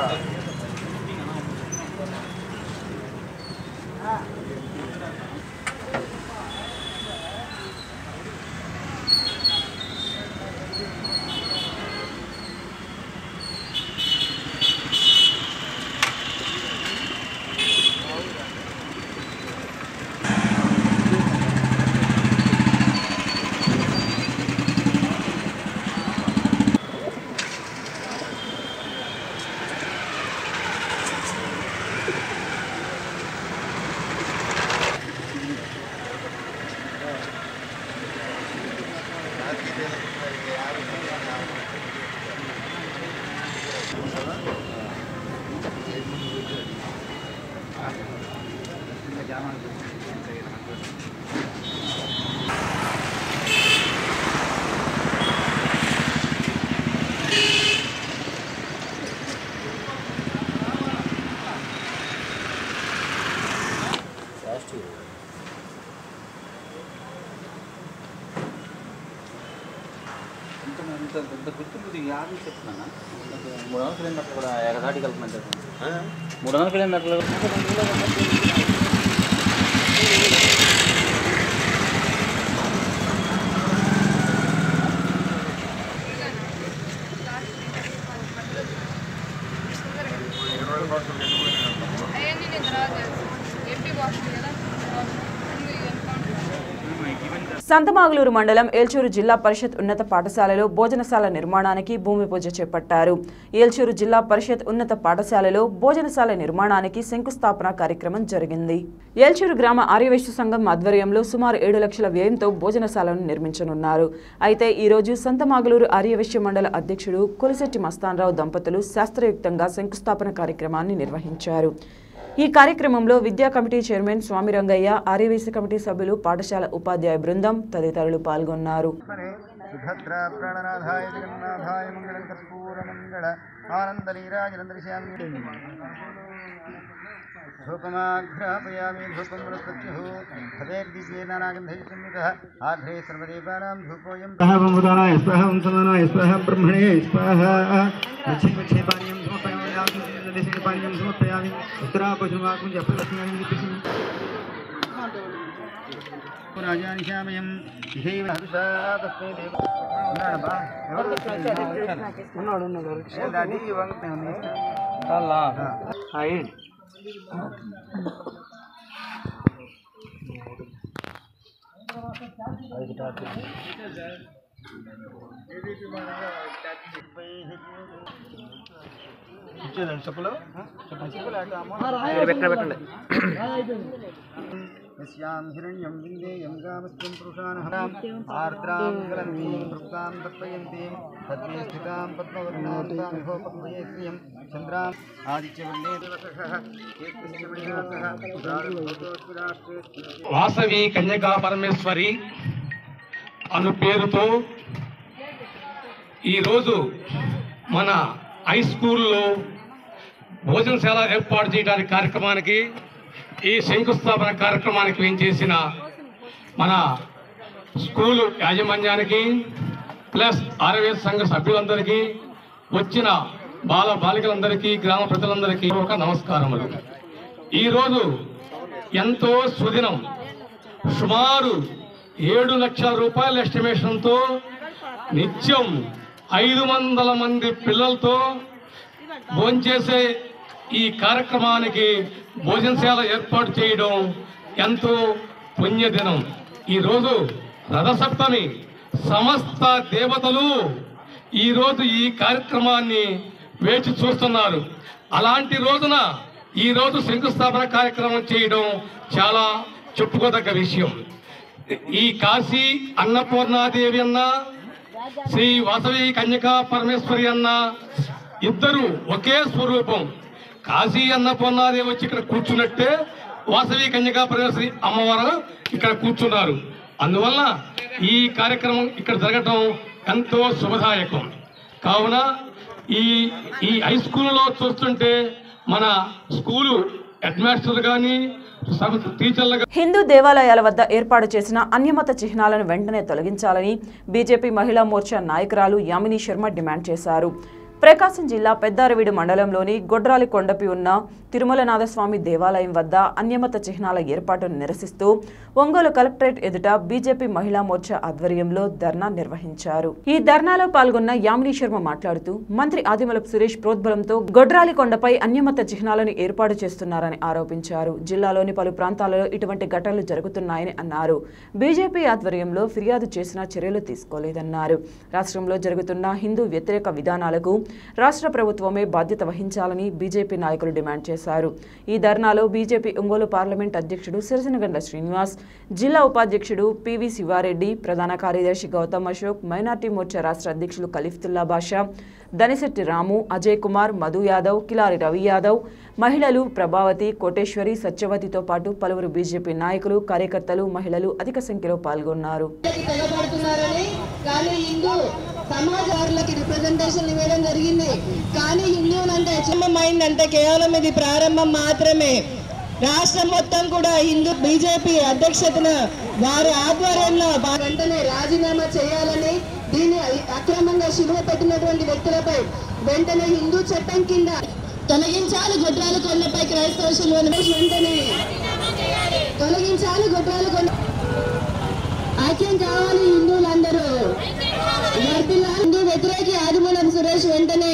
ఇంత ఇంత గుర్తింపు యాభై చెప్తున్నా మూడు వందల కిలోమీటర్లు కూడా ఎగదాటి కలుపుమంటారు మూడు వందల కిలోమీటర్లు సంతమాగులూరు మండలం ఏల్చూరు జిల్లా పరిషత్ ఉన్నత పాఠశాలలో భోజనశాల నిర్మాణానికి భూమి పూజ చేపట్టారు ఏల్చూరు జిల్లా పరిషత్ ఉన్నత పాఠశాలలో భోజనశాల నిర్మాణానికి శంకుస్థాపన కార్యక్రమం జరిగింది ఏల్చూరు గ్రామ ఆర్యవైశ్య సంఘం ఆధ్వర్యంలో సుమారు ఏడు లక్షల వ్యయంతో భోజనశాలను నిర్మించనున్నారు అయితే ఈ రోజు సంతమాగులూరు ఆర్యవైశ్య మండల అధ్యక్షుడు కొలిశెట్టి మస్తాన్రావు దంపతులు శాస్త్రయుక్తంగా శంకుస్థాపన కార్యక్రమాన్ని నిర్వహించారు ఈ కార్యక్రమంలో విద్యా committee chairman Swamy Rangaiah Aryavysya committee సభ్యులు పాఠశాల ఉపాధ్యాయ బృందం తదితరులు పాల్గొన్నారు సుభద్ర ప్రాణనాథాయ జగన్నాథాయ మంగళం కర్పూర మంగళ ఆనందలీరాజనందరిశ్యామి ధూపమాఘ్రాపయామి ధూపం వనస్పత్యుః భవేర్దివ్యే నానాగంధైः సంయుతः ఆఘ్రే సర్వదేవానాం ధూపోऽयं సహవందానాయ స్వహం సమానాయ స్వహ బ్రహ్మణే స్వాహ లక్ష్మీ లక్ష్మీ పానీయం సమర్పయామి దేశే పానీయం సమర్పయామి ఉత్తరాపశుమాకుం జపలక్ష్మీ రాజానిశామయం ఇహైవ హవిషా తస్మై దేవ ఉన్నాడబ్బా ఎవరు ఉన్నాడు ఉన్నాడు అది ఇవ్వంగానే ఉంది అలా హాయ్ ఇచ్చేదండి చెప్పులు చెప్పులు ఇక్కడ పెట్టండి. यस्यां हिरण्यं विन्देयं गामस्त्वं पुरुषानहराम् आर्द्रां गलन्तीं तृप्तां तर्पयन्तीं तद्मे स्थितां पद्मवर्णान्तामिहो पद्मये श्रियं चन्द्राम् आदित्यवन्दे दिवसः एकस्य मणिनाथः उदारभूतोऽस्मिराष्ट्रे వాసవి కన్యకా పరమేశ్వరి అను పేరుతో ఈరోజు మన హై స్కూల్లో భోజనశాల ఏర్పాటు చేయడానికి కార్యక్రమానికి ఈ శంకుస్థాపన కార్యక్రమానికి ఏం చేసిన మన స్కూలు యాజమాన్యానికి ప్లస్ ఆరవేద సంఘ సభ్యులందరికీ వచ్చిన బాల బాలికలందరికీ గ్రామ ప్రజలందరికీ ఒక నమస్కారములు ఈరోజు ఎంతో సుదినం సుమారు ఏడు లక్షల రూపాయల ఎస్టిమేషన్తో నిత్యం ఐదు వందల మంది పిల్లలతో భోంచేసే ఈ కార్యక్రమానికి భోజనశాల ఏర్పాటు చేయడం ఎంతో పుణ్యదినం ఈరోజు రథసప్తమి సమస్త దేవతలు ఈరోజు ఈ కార్యక్రమాన్ని వేచి చూస్తున్నారు అలాంటి రోజున ఈరోజు శంకుస్థాపన కార్యక్రమం చేయడం చాలా చెప్పుకోదగ్గ విషయం ఈ కాశీ అన్నపూర్ణాదేవి అన్న శ్రీ వాసవి కన్యకా పరమేశ్వరి అన్న ఇద్దరు ఒకే స్వరూపం కాశీ అన్నపూర్ణాదేవి వచ్చి ఇక్కడ కూర్చున్నట్టే వాసవి కన్యకా పరమేశ్వరి అమ్మవారు ఇక్కడ కూర్చున్నారు అందువల్ల ఈ కార్యక్రమం ఇక్కడ జరగటం ఎంతో శుభదాయకం కావున ఈ ఈ హై స్కూల్లో చూస్తుంటే మన స్కూలు హెడ్ మాస్టర్లు కానీ టీచర్లు కానీ హిందూ దేవాలయాల వద్ద ఏర్పాటు చేసిన అన్యమత చిహ్నాలను వెంటనే తొలగించాలని బీజేపీ మహిళా మోర్చా నాయకురాలు యామిని శర్మ డిమాండ్ చేశారు ప్రకాశం జిల్లా పెద్దారవీడు మండలంలోని గొడ్రాలి కొండపి ఉన్న తిరుమలనాథస్వామి దేవాలయం వద్ద అన్యమత చిహ్నాల ఏర్పాటును నిరసిస్తూ ఒంగోలు కలెక్టరేట్ ఎదుట బీజేపీ మహిళా మోర్చా ఆధ్వర్యంలో ధర్నా నిర్వహించారు ఈ ధర్నాలో పాల్గొన్న యామిని శర్మ మాట్లాడుతూ మంత్రి ఆదిమలపు సురేష్ ప్రోద్బలంతో గొడ్రాలి కొండపై అన్యమత చిహ్నాలను ఏర్పాటు చేస్తున్నారని ఆరోపించారు జిల్లాలోని పలు ప్రాంతాలలో ఇటువంటి ఘటనలు జరుగుతున్నాయని అన్నారు బీజేపీ ఆధ్వర్యంలో ఫిర్యాదు చేసినా చర్యలు తీసుకోలేదన్నారు రాష్ట్రంలో జరుగుతున్న హిందూ వ్యతిరేక విధానాలకు రాష్ట్ర ప్రభుత్వమే బాధ్యత వహించాలని బీజేపీ నాయకులు డిమాండ్ చేశారు ఈ ధర్నాలో బీజేపీ ఒంగోలు పార్లమెంట్ అధ్యక్షుడు సిరిసినగండ్ల శ్రీనివాస్ జిల్లా ఉపాధ్యక్షుడు పివి శివారెడ్డి ప్రధాన కార్యదర్శి గౌతమ్ అశోక్ మైనార్టీ మోర్చా రాష్ట్ర అధ్యక్షులు ఖలీఫుల్లా బాషా దనిశెట్టి రాము అజయ్ కుమార్ మధు యాదవ్ కిలారి రవి యాదవ్ మహిళలు ప్రభావతి కోటేశ్వరి సత్యవతితో పాటు పలువురు బీజేపీ నాయకులు కార్యకర్తలు మహిళలు అధిక సంఖ్యలో పాల్గొన్నారు తెగబడుతున్నారని కానీ హిందూ సమాజారులకి రిప్రజెంటేషన్ ఇవ్వడం జరిగింది కానీ హిందువులంటే అయింది అంటే కేవలం ఇది ప్రారంభం మాత్రమే రాష్ట్రం మొత్తం కూడా హిందూ బీజేపీ అధ్యక్షతన వారి ఆధ్వర్యంలో వా- వెంటనే రాజీనామా చేయాలని దీన్ని అక్రమంగా శిలువ పెట్టినటువంటి వ్యక్తులపై వెంటనే హిందూ చట్టం కింద తొలగించాలి గొడ్రాల కొండపై క్రైస్తవ శిలువను వెంటనే తొలగించాలి గొడ్రాల కొండ ఐక్యం కావాలి హిందువులందరూ వర్ధిల్లా- హిందూ వ్యతిరేకి ఆదిమూలం సురేష్ వెంటనే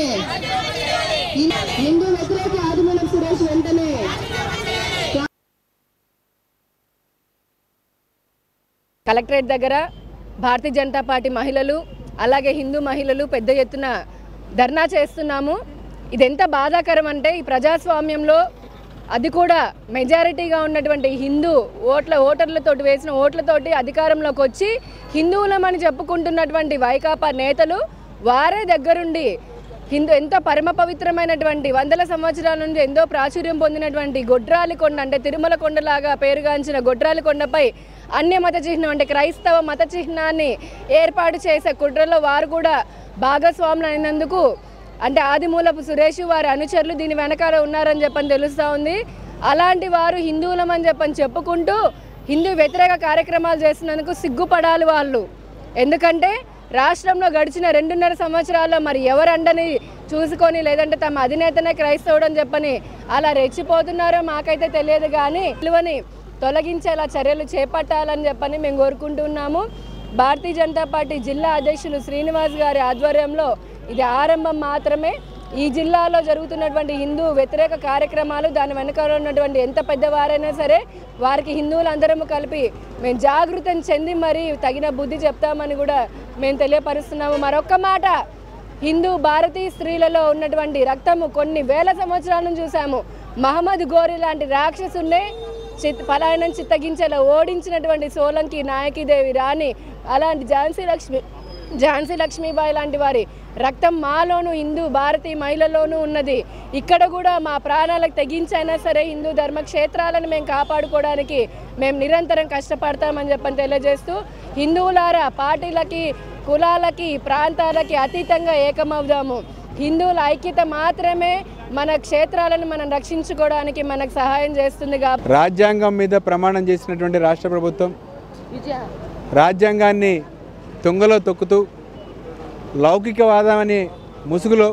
హిందూ వ్యతిరేకి ఆదిమూలం సురేష్ వెంటనే కలెక్టరేట్ దగ్గర భారతీయ జనతా పార్టీ మహిళలు అలాగే హిందూ మహిళలు పెద్ద ఎత్తున ధర్నా చేస్తున్నాము ఇది ఎంత బాధాకరం అంటే ఈ ప్రజాస్వామ్యంలో అది కూడా మెజారిటీగా ఉన్నటువంటి హిందూ ఓట్ల ఓటర్లతోటి వేసిన ఓట్లతోటి అధికారంలోకి వచ్చి హిందువులమని చెప్పుకుంటున్నటువంటి వైకాపా నేతలు వారే దగ్గరుండి హిందూ ఎంతో పరమ పవిత్రమైనటువంటి వందల సంవత్సరాల నుండి ఎంతో ప్రాచుర్యం పొందినటువంటి గొడ్రాలి కొండ అంటే తిరుమల కొండలాగా పేరుగాంచిన గొడ్రాలి కొండపై అన్య మత చిహ్నం అంటే క్రైస్తవ మత చిహ్నాన్ని ఏర్పాటు చేసే కుట్రలో వారు కూడా భాగస్వాములు అయినందుకు అంటే ఆదిమూలపు సురేష్ వారి అనుచరులు దీని వెనకాల ఉన్నారని చెప్పని తెలుస్తూ ఉంది అలాంటి వారు హిందువులమని చెప్పని చెప్పుకుంటూ హిందూ వ్యతిరేక కార్యక్రమాలు చేసినందుకు సిగ్గుపడాలి వాళ్ళు ఎందుకంటే రాష్ట్రంలో గడిచిన రెండున్నర సంవత్సరాల్లో మరి ఎవరండని చూసుకొని లేదంటే తమ అధినేతనే క్రైస్తవుడు అని చెప్పని అలా రెచ్చిపోతున్నారో మాకైతే తెలియదు కానీ విలువని తొలగించేలా చర్యలు చేపట్టాలని చెప్పని మేము కోరుకుంటున్నాము భారతీయ జనతా పార్టీ జిల్లా అధ్యక్షులు శ్రీనివాస్ గారి ఆధ్వర్యంలో ఇది ఆరంభం మాత్రమే ఈ జిల్లాలో జరుగుతున్నటువంటి హిందూ వ్యతిరేక కార్యక్రమాలు దాని వెనకాల ఉన్నటువంటి ఎంత పెద్దవారైనా సరే వారికి హిందువులందరము కలిపి మేము జాగృతం చెంది మరి తగిన బుద్ధి చెప్తామని కూడా మేము తెలియపరుస్తున్నాము మరొక్క మాట హిందూ భారతీయ స్త్రీలలో ఉన్నటువంటి రక్తము కొన్ని వేల సంవత్సరాల నుంచి చూసాము మహమ్మద్ గోరి లాంటి రాక్షసున్నే చిత్ పలాయనం చిత్తగించేలా ఓడించినటువంటి సోలంకి నాయకిదేవి రాణి అలాంటి ఝాన్సీ లక్ష్మి ఝాన్సీ లక్ష్మీబాయి లాంటి వారి రక్తం మాలోను హిందూ భారతీయ మహిళలోనూ ఉన్నది ఇక్కడ కూడా మా ప్రాణాలకు తెగించైనా సరే హిందూ ధర్మ క్షేత్రాలను మేము కాపాడుకోవడానికి మేము నిరంతరం కష్టపడతామని చెప్పని తెలియజేస్తూ హిందువులారా పార్టీలకి కులాలకి ప్రాంతాలకి అతీతంగా ఏకమవుదాము హిందువుల ఐక్యత మాత్రమే మన క్షేత్రాలను మనం రక్షించుకోవడానికి మనకు సహాయం చేస్తుంది కాబట్టి రాజ్యాంగం మీద ప్రమాణం చేసినటువంటి రాష్ట్ర ప్రభుత్వం విజయ రాజ్యాంగాన్ని తుంగలో తొక్కుతూ లౌకికవాదం అనే ముసుగులో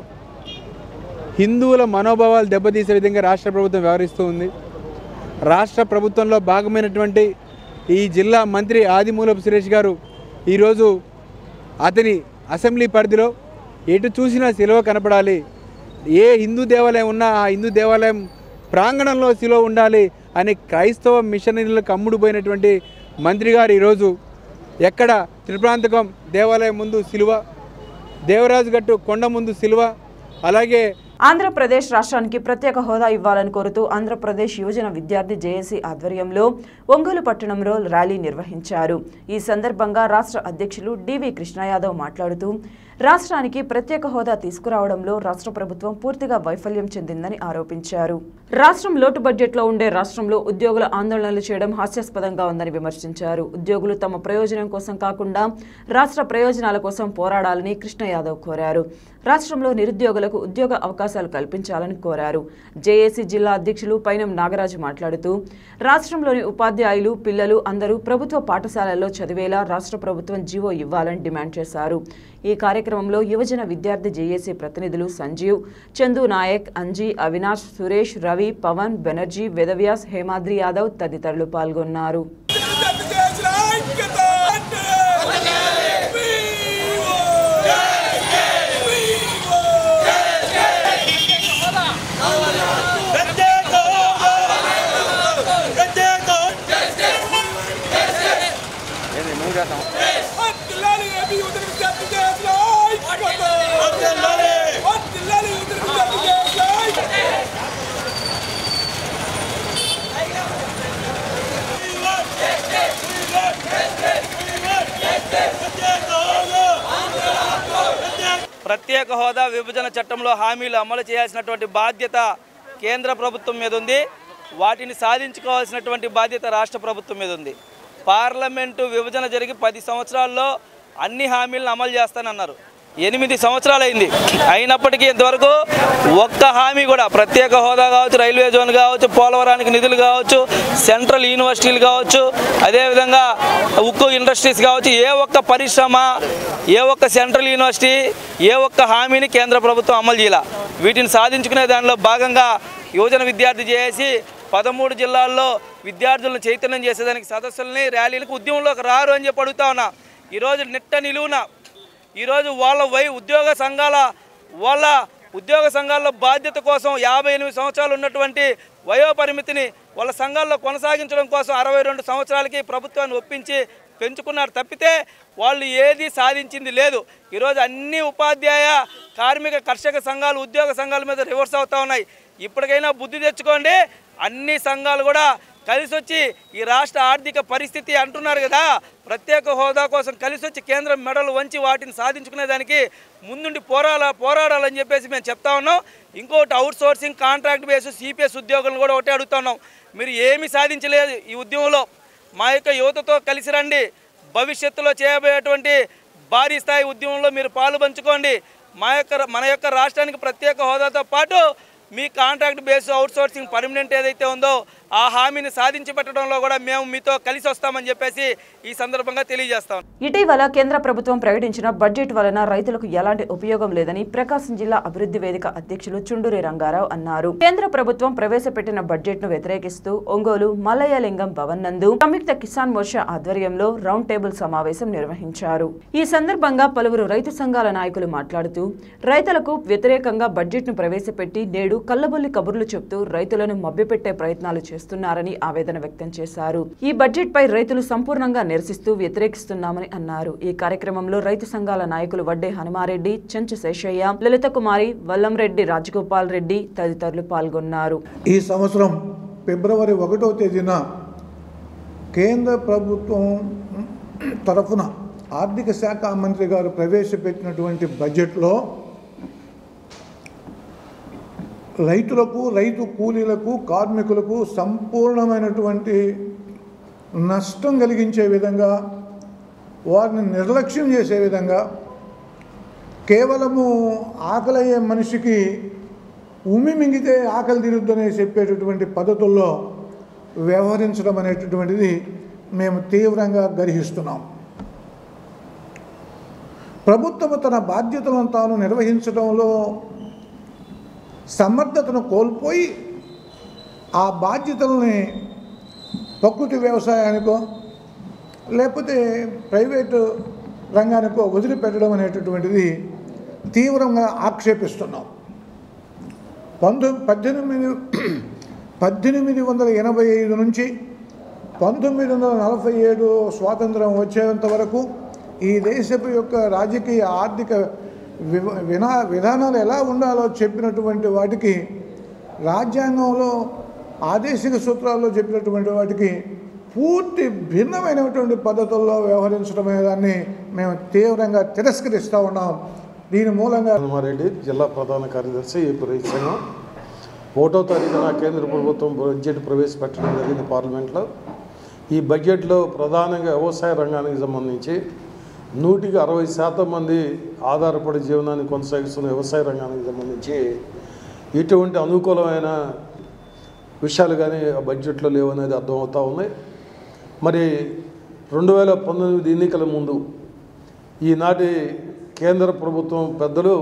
హిందువుల మనోభావాలు దెబ్బతీసే విధంగా రాష్ట్ర ప్రభుత్వం వ్యవహరిస్తూ ఉంది రాష్ట్ర ప్రభుత్వంలో భాగమైనటువంటి ఈ జిల్లా మంత్రి ఆదిమూలపు సురేష్ గారు ఈరోజు అతని అసెంబ్లీ పరిధిలో ఎటు చూసినా శిలువ కనపడాలి ఏ హిందూ దేవాలయం ఉన్నా ఆ హిందూ దేవాలయం ప్రాంగణంలో శిలువ ఉండాలి అని క్రైస్తవ మిషనరీలకు అమ్ముడుపోయినటువంటి మంత్రి గారు ఈరోజు ఎక్కడ త్రిప్రాంతకం దేవాలయం ముందు శిలువ దేవరాజు గట్టు కొండ ముందు శిలువ అలాగే ఆంధ్రప్రదేశ్ రాష్ట్రానికి ప్రత్యేక హోదా ఇవ్వాలని కోరుతూ ఆంధ్రప్రదేశ్ యువజన విద్యార్థి జేఏసీ ఆధ్వర్యంలో ఒంగోలు పట్టణంలో ర్యాలీ నిర్వహించారు ఈ సందర్భంగా రాష్ట్ర అధ్యక్షులు డివి కృష్ణయాదవ్ మాట్లాడుతూ రాష్ట్రానికి ప్రత్యేక హోదా తీసుకురావడంలో రాష్ట్ర ప్రభుత్వం పూర్తిగా వైఫల్యం చెందిందని ఆరోపించారు రాష్ట్రం లోటు బడ్జెట్లో ఉండే రాష్ట్రంలో ఉద్యోగుల ఆందోళనలు చేయడం హాస్యాస్పదంగా ఉందని విమర్శించారు ఉద్యోగులు తమ ప్రయోజనం కోసం కాకుండా రాష్ట్ర ప్రయోజనాల కోసం పోరాడాలని కృష్ణ యాదవ్ కోరారు రాష్ట్రంలో నిరుద్యోగులకు ఉద్యోగ అవకాశాలు కల్పించాలని కోరారు జేఏసీ జిల్లా అధ్యక్షులు పైనం నాగరాజు మాట్లాడుతూ రాష్ట్రంలోని ఉపాధ్యాయులు పిల్లలు అందరూ ప్రభుత్వ పాఠశాలల్లో చదివేలా రాష్ట్ర ప్రభుత్వం జీవో ఇవ్వాలని డిమాండ్ చేశారు ఈ కార్యక్రమంలో యువజన విద్యార్థి జేఏసీ ప్రతినిధులు సంజీవ్ చందు నాయక్ అంజీ అవినాష్ సురేష్ రవి పవన్ బెనర్జీ వేదవ్యాస్ హేమాద్రి యాదవ్ తదితరులు పాల్గొన్నారు ప్రత్యేక హోదా విభజన చట్టంలో హామీలు అమలు చేయాల్సినటువంటి బాధ్యత కేంద్ర ప్రభుత్వం మీద ఉంది వాటిని సాధించుకోవాల్సినటువంటి బాధ్యత రాష్ట్ర ప్రభుత్వం మీద ఉంది పార్లమెంటు విభజన జరిగి పది సంవత్సరాల్లో అన్ని హామీలను అమలు చేస్తానన్నారు ఎనిమిది సంవత్సరాలు అయింది అయినప్పటికీ ఇంతవరకు ఒక్క హామీ కూడా ప్రత్యేక హోదా కావచ్చు రైల్వే జోన్ కావచ్చు పోలవరానికి నిధులు కావచ్చు సెంట్రల్ యూనివర్సిటీలు కావచ్చు అదేవిధంగా ఉక్కు ఇండస్ట్రీస్ కావచ్చు ఏ ఒక్క పరిశ్రమ ఏ ఒక్క సెంట్రల్ యూనివర్సిటీ ఏ ఒక్క హామీని కేంద్ర ప్రభుత్వం అమలు చేయాల వీటిని సాధించుకునే దానిలో భాగంగా యువజన విద్యార్థి చేసి పదమూడు జిల్లాల్లో విద్యార్థులను చైతన్యం చేసేదానికి సదస్సులని ర్యాలీలకు ఉద్యమంలోకి రారు అని చెప్పి అడుగుతా ఉన్నా ఈరోజు నిట్ట నిలువున ఈరోజు వాళ్ళ వై ఉద్యోగ సంఘాల వాళ్ళ ఉద్యోగ సంఘాల్లో బాధ్యత కోసం యాభై ఎనిమిది సంవత్సరాలు ఉన్నటువంటి వయోపరిమితిని వాళ్ళ సంఘాల్లో కొనసాగించడం కోసం అరవై రెండు సంవత్సరాలకి ప్రభుత్వాన్ని ఒప్పించి పెంచుకున్నారు తప్పితే వాళ్ళు ఏది సాధించింది లేదు ఈరోజు అన్ని ఉపాధ్యాయ కార్మిక కర్షక సంఘాలు ఉద్యోగ సంఘాల మీద రివర్స్ అవుతా ఉన్నాయి ఇప్పటికైనా బుద్ధి తెచ్చుకోండి అన్ని సంఘాలు కూడా కలిసి వచ్చి ఈ రాష్ట్ర ఆర్థిక పరిస్థితి అంటున్నారు కదా ప్రత్యేక హోదా కోసం కలిసి వచ్చి కేంద్రం మెడలు వంచి వాటిని సాధించుకునే దానికి ముందుండి పోరాడ పోరాడాలని చెప్పేసి మేము చెప్తా ఉన్నాం ఇంకోటి outsourcing contract base CPS ఉద్యోగులను కూడా ఒకటే అడుగుతా ఉన్నాం మీరు ఏమీ సాధించలేదు ఈ ఉద్యమంలో మా యొక్క యువతతో కలిసి రండి భవిష్యత్తులో చేయబోయేటువంటి భారీ స్థాయి ఉద్యమంలో మీరు పాలు పంచుకోండి మా యొక్క మన యొక్క రాష్ట్రానికి ప్రత్యేక హోదాతో పాటు మీ contract base outsourcing permanent ఏదైతే ఉందో ఆ హామీని సాధించి పెట్టడంలో కూడా మేము మీతో కలిసి వస్తామని చెప్పేసి ఈ సందర్భంగా తెలియజేస్తాం ఇటీవల కేంద్ర ప్రభుత్వం ప్రకటించిన బడ్జెట్ వలన రైతులకు ఎలాంటి ఉపయోగం లేదని ప్రకాశం జిల్లా అభివృద్ధి వేదిక అధ్యక్షులు చుండూరి రంగారావు అన్నారు కేంద్ర ప్రభుత్వం ప్రవేశపెట్టిన బడ్జెట్ ను వ్యతిరేకిస్తూ ఒంగోలు మల్లయ్యలింగం భవన్ నందు సంయుక్త కిసాన్ మోర్చా ఆధ్వర్యంలో రౌండ్ టేబుల్ సమావేశం నిర్వహించారు ఈ సందర్భంగా పలువురు రైతు సంఘాల నాయకులు మాట్లాడుతూ రైతులకు వ్యతిరేకంగా బడ్జెట్ ను ప్రవేశపెట్టి నేడు కల్లబొల్లి కబుర్లు చెప్తూ రైతులను మభ్యపెట్టే ప్రయత్నాలు చేస్తున్నారని ఆవేదన వ్యక్తం చేశారు ఈ బడ్జెట్ పై రైతులు సంపూర్ణంగా నిరసిస్తూ వ్యతిరేకిస్తున్నామని అన్నారు ఈ కార్యక్రమంలో రైతు సంఘాల నాయకులు వడ్డే హనుమారెడ్డి చెంచు శేషయ్య లలిత కుమారి వల్లంరెడ్డి రాజగోపాల్ రెడ్డి తదితరులు పాల్గొన్నారు ఈ సంవత్సరం ఫిబ్రవరి ఒకటో తేదీన కేంద్ర ప్రభుత్వం తరఫున ఆర్థిక శాఖ మంత్రి గారు ప్రవేశపెట్టినటువంటి బడ్జెట్లో రైతులకు రైతు కూలీలకు కార్మికులకు సంపూర్ణమైనటువంటి నష్టం కలిగించే విధంగా వారిని నిర్లక్ష్యం చేసే విధంగా కేవలము ఆకలయ్యే మనిషికి ఉమ్మి మింగితే ఆకలి తీరుద్దని చెప్పేటటువంటి పద్ధతుల్లో వ్యవహరించడం అనేటటువంటిది మేము తీవ్రంగా గర్హిస్తున్నాం ప్రభుత్వం తన బాధ్యతలను తాను నిర్వహించడంలో సమర్థతను కోల్పోయి ఆ బాధ్యతల్ని ప్రకృతి వ్యవసాయానికో లేకపోతే ప్రైవేటు రంగానికో వదిలిపెట్టడం అనేటటువంటిది తీవ్రంగా ఆక్షేపిస్తున్నాం పంతొ పద్దెనిమిది పద్దెనిమిది వందల ఎనభై ఐదు నుంచి పంతొమ్మిది వందల నలభై ఏడు స్వాతంత్రం వచ్చేంత వరకు ఈ దేశపు యొక్క రాజకీయ ఆర్థిక వివ వినా విధానాలు ఎలా ఉండాలో చెప్పినటువంటి వాటికి రాజ్యాంగంలో ఆదేశిక సూత్రాల్లో చెప్పినటువంటి వాటికి పూర్తి భిన్నమైనటువంటి పద్ధతుల్లో వ్యవహరించడం అనే దాన్ని మేము తీవ్రంగా తిరస్కరిస్తూ ఉన్నాం దీని మూలంగా హనుమారెడ్డి జిల్లా ప్రధాన కార్యదర్శి ఏపీ రైతు సంఘం ఒకటో తారీఖున కేంద్ర ప్రభుత్వం బడ్జెట్ ప్రవేశపెట్టడం జరిగింది పార్లమెంట్లో ఈ బడ్జెట్లో ప్రధానంగా వ్యవసాయ రంగానికి సంబంధించి నూటికి అరవై శాతం మంది ఆధారపడి జీవనాన్ని కొనసాగిస్తున్న వ్యవసాయ రంగానికి సంబంధించి ఎటువంటి అనుకూలమైన విషయాలు కానీ ఆ బడ్జెట్లో లేవనేది అర్థమవుతా ఉంది మరి రెండు వేల పంతొమ్మిది ఎన్నికల ముందు ఈనాటి కేంద్ర ప్రభుత్వం పెద్దలు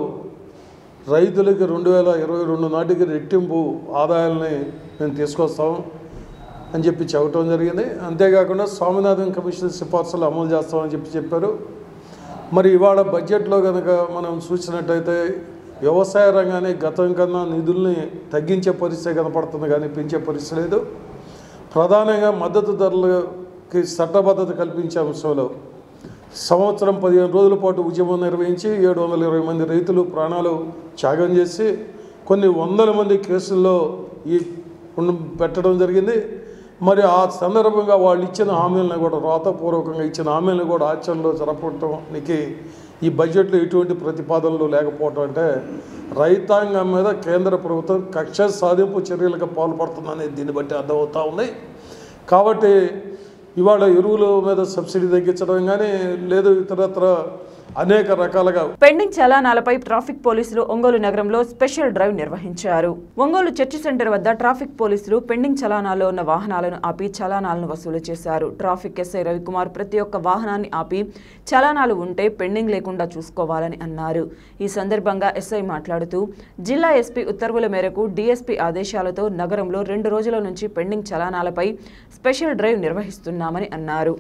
రైతులకి రెండు వేల ఇరవై రెండు నాటికి రెట్టింపు ఆదాయాలని మేము తీసుకొస్తాం అని చెప్పి చెప్పడం జరిగింది అంతేకాకుండా స్వామినాథన్ కమిషన్ సిఫార్సులు అమలు చేస్తామని చెప్పి చెప్పారు మరి ఇవాళ బడ్జెట్లో కనుక మనం చూసినట్టయితే వ్యవసాయ రంగాన్ని గతం కన్నా నిధుల్ని తగ్గించే పరిస్థితి కనపడుతుంది కానీ పెంచే పరిస్థితి లేదు ప్రధానంగా మద్దతు ధరలకి చట్టబద్ధత కల్పించే అంశంలో సంవత్సరం పదిహేను రోజుల పాటు ఉద్యమం నిర్వహించి ఏడు వందల ఇరవై మంది రైతులు ప్రాణాలు త్యాగం చేసి కొన్ని వందల మంది కేసుల్లో ఈ ఉండ- పెట్టడం జరిగింది మరి ఆ సందర్భంగా వాళ్ళు ఇచ్చిన హామీలను కూడా రాతపూర్వకంగా ఇచ్చిన హామీలను కూడా ఆచరణలో జరపడానికి ఈ బడ్జెట్లో ఎటువంటి ప్రతిపాదనలు లేకపోవడం అంటే రైతాంగం మీద కేంద్ర ప్రభుత్వం కక్ష సాధింపు చర్యలకు పాల్పడుతుందనేది దీన్ని బట్టి అర్థమవుతా ఉంది కాబట్టి ఇవాళ ఎరువుల మీద సబ్సిడీ తగ్గించడం కానీ లేదు ఇతరత్ర అనేక రకాలుగా పెండింగ్ చలానాలపై ట్రాఫిక్ పోలీసులు ఒంగోలు నగరంలో స్పెషల్ డ్రైవ్ నిర్వహించారు ఒంగోలు చర్చి సెంటర్ వద్ద ట్రాఫిక్ పోలీసులు పెండింగ్ చలానాల్లో ఉన్న వాహనాలను ఆపి చలానాలను వసూలు చేశారు ట్రాఫిక్ ఎస్ఐ రవికుమార్ ప్రతి ఒక్క వాహనాన్ని ఆపి చలానాలు ఉంటే పెండింగ్ లేకుండా చూసుకోవాలని అన్నారు ఈ సందర్భంగా ఎస్ఐ మాట్లాడుతూ జిల్లా ఎస్పీ ఉత్తర్వుల మేరకు డీఎస్పీ ఆదేశాలతో నగరంలో రెండు రోజుల నుంచి పెండింగ్ చలానాలపై స్పెషల్ డ్రైవ్ నిర్వహిస్తున్నామని అన్నారు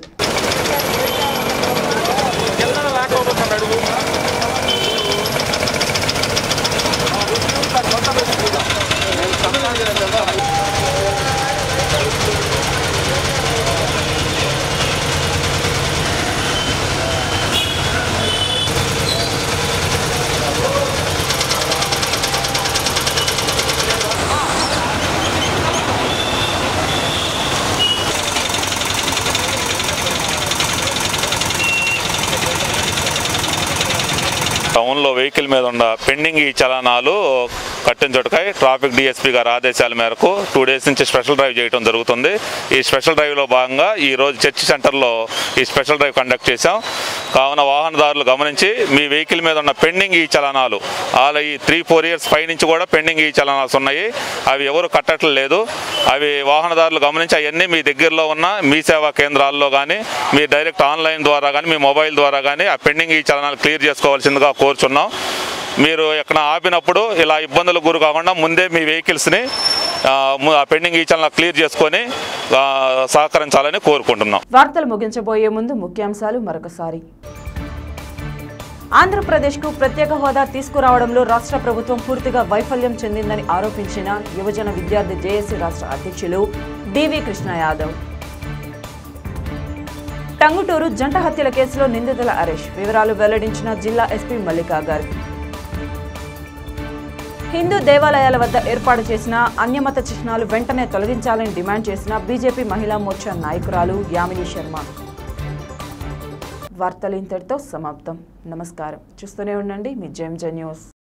టౌన్లో వెహికల్ మీద ఉన్న పెండింగ్ ఈ చలానాలు కట్టించుటకై ట్రాఫిక్ డిఎస్పీ గారి ఆదేశాల మేరకు టూ డేస్ నుంచి స్పెషల్ డ్రైవ్ చేయడం జరుగుతుంది ఈ స్పెషల్ డ్రైవ్లో భాగంగా ఈ రోజు చర్చి సెంటర్లో ఈ స్పెషల్ డ్రైవ్ కండక్ట్ చేశాం కావున వాహనదారులు గమనించి మీ వెహికల్ మీద ఉన్న పెండింగ్ ఈ చలనాలు ఆల్ ఈ త్రీ ఫోర్ ఇయర్స్ పై నుంచి కూడా పెండింగ్ ఈ చలనాలు ఉన్నాయి అవి ఎవరు కట్టట్లేదు అవి వాహనదారులు గమనించి అవన్నీ మీ దగ్గరలో ఉన్న మీ సేవా కేంద్రాల్లో కానీ మీ డైరెక్ట్ ఆన్లైన్ ద్వారా కానీ మీ మొబైల్ ద్వారా కానీ ఆ పెండింగ్ ఈ చలనాలు క్లియర్ చేసుకోవాల్సిందిగా కోరుచున్నాం మీరు ఎక్కడ ఆపినప్పుడు ఇలా ఇబ్బందులకు గురి కాకుండా ముందే మీ వెహికల్స్ని ఆ, ము- ఆ పెండింగ్ ఈ చలన క్లియర్ చేసుకొని ఆ, సహకరించాలని కోరుకుంటున్నాం వార్తలు ముగించబోయే ముందు ముఖ్యాంశాలు మరొకసారి ఆంధ్రప్రదేశ్కు ప్రత్యేక హోదా తీసుకురావడంలో రాష్ట్ర ప్రభుత్వం పూర్తిగా వైఫల్యం చెందిందని ఆరోపించిన యువజన విద్యార్థి జేఏసీ రాష్ట్ర అధ్యక్షులు డివి కృష్ణ యాదవ్ టంగుటూరు జంట హత్యల కేసులో నిందితుల అరెస్ట్ వివరాలు వెల్లడించిన జిల్లా ఎస్పీ మల్లికా గార్గ్ హిందూ దేవాలయాల వద్ద ఏర్పాటు చేసిన అన్యమత చిహ్నాలు వెంటనే తొలగించాలని డిమాండ్ చేసిన బీజేపీ మహిళా మోర్చా నాయకురాలు యామిని శర్మ వార్తలు ఇంతటితో సమాప్తం నమస్కారం చూస్తూనే ఉండండి మీ జేఎంజే న్యూస్